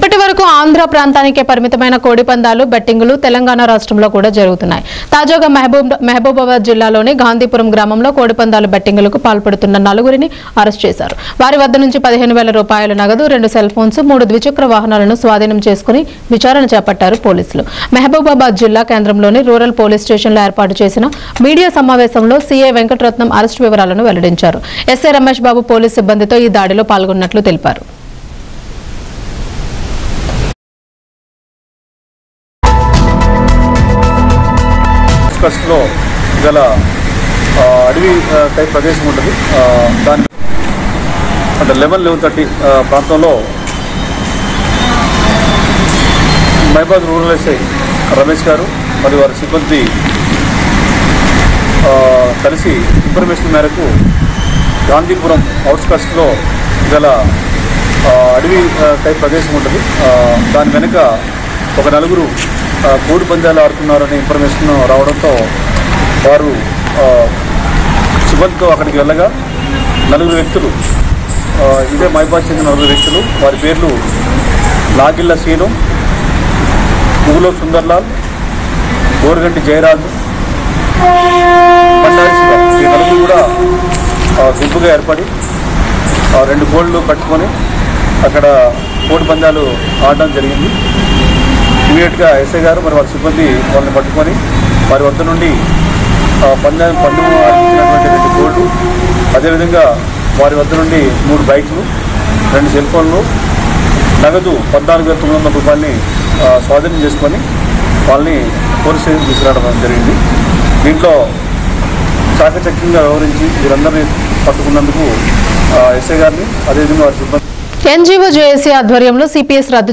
ఇప్పటి వరకు ఆంధ్ర ప్రాంతానికే పరిమితమైన కోడి పందాలు బెట్టింగులు తెలంగాణ రాష్ట్రంలో కూడా జరుగుతున్నాయి తాజాగా మహబూబ్ మహబూబాబాద్ జిల్లాలోని గాంధీపురం గ్రామంలో కోడి పందాలు బెట్టింగులకు పాల్పడుతున్న నలుగురిని అరెస్ట్ చేశారు వారి వద్ద నుంచి పదిహేను వేల రూపాయల నగదు రెండు సెల్ ఫోన్స్ మూడు ద్విచక్ర వాహనాలను స్వాధీనం చేసుకుని విచారణ చేపట్టారు పోలీసులు మహబూబాబాద్ జిల్లా కేంద్రంలోని రూరల్ పోలీస్ స్టేషన్లో ఏర్పాటు చేసిన మీడియా సమావేశంలో సీఐ వెంకటరత్నం అరెస్ట్ వివరాలను వెల్లడించారు ఎస్ఐ రమేష్ బాబు పోలీస్ సిబ్బందితో ఈ దాడిలో పాల్గొన్నట్లు తెలిపారు అవుట్స్కట్స్లో గల ఆ, అడవి ఆ, టైప్ ప్రదేశం ఉంటుంది ఆ, దాని అంటే లెవెన్ లెవెన్ థర్టీ ప్రాంతంలో మైబాద్ రూరల్ ఎస్ఐ రమేష్ గారు మరియు వారి సిబ్బంది ఆ, కలిసి ఇన్ఫర్మేషన్ మేరకు గాంధీపురం అవుట్స్కట్స్లో గల ఆ, అడవి ఆ, టైప్ ప్రదేశం ఉంటుంది ఆ, దాని వెనుక ఒక నలుగురు ఆ, కోడి పందాలు ఆడుతున్నారనే ఇన్ఫర్మేషన్ రావడంతో వారు ఆ, సిబ్బందితో అక్కడికి వెళ్ళగా నలుగురు వ్యక్తులు ఆ, ఇదే మైబాద్ చెందిన నలుగురు వ్యక్తులు వారి పేర్లు లాగిళ్ళ సీను పువ్వులో సుందర్లాల్ గోరుగంటి జయరాజు బండారి శివ ఈ నలుగురు కూడా ఆ, గుంపుగా ఏర్పడి ఆ, రెండు కోళ్ళు కట్టుకొని అక్కడ కోడి పందాలు ఆడడం జరిగింది ఇమీడియట్గా ఎస్ఐ గారు మరి వారి సిబ్బంది వాళ్ళని పట్టుకొని వారి వద్ద నుండి ఆ, పందెం పందెం ఆడించినటువంటి రెండు కోళ్ళు అదేవిధంగా వారి వద్ద నుండి మూడు బైక్లు రెండు సెల్ ఫోన్లు నగదు పద్నాలుగు వేల తొమ్మిది వందల రూపాయలని ఆ, స్వాధీనం చేసుకొని వాళ్ళని పోలీస్ స్టేషన్ తీసుకురావడం జరిగింది దీంట్లో చాకచక్యంగా వ్యవహరించి వీరందరినీ పట్టుకున్నందుకు ఆ, ఎస్ఐ గారిని అదేవిధంగా వారి సిబ్బంది ఎన్జీఓ జేఏసీ ఆధ్వర్యంలో సిపిఎస్ రద్దు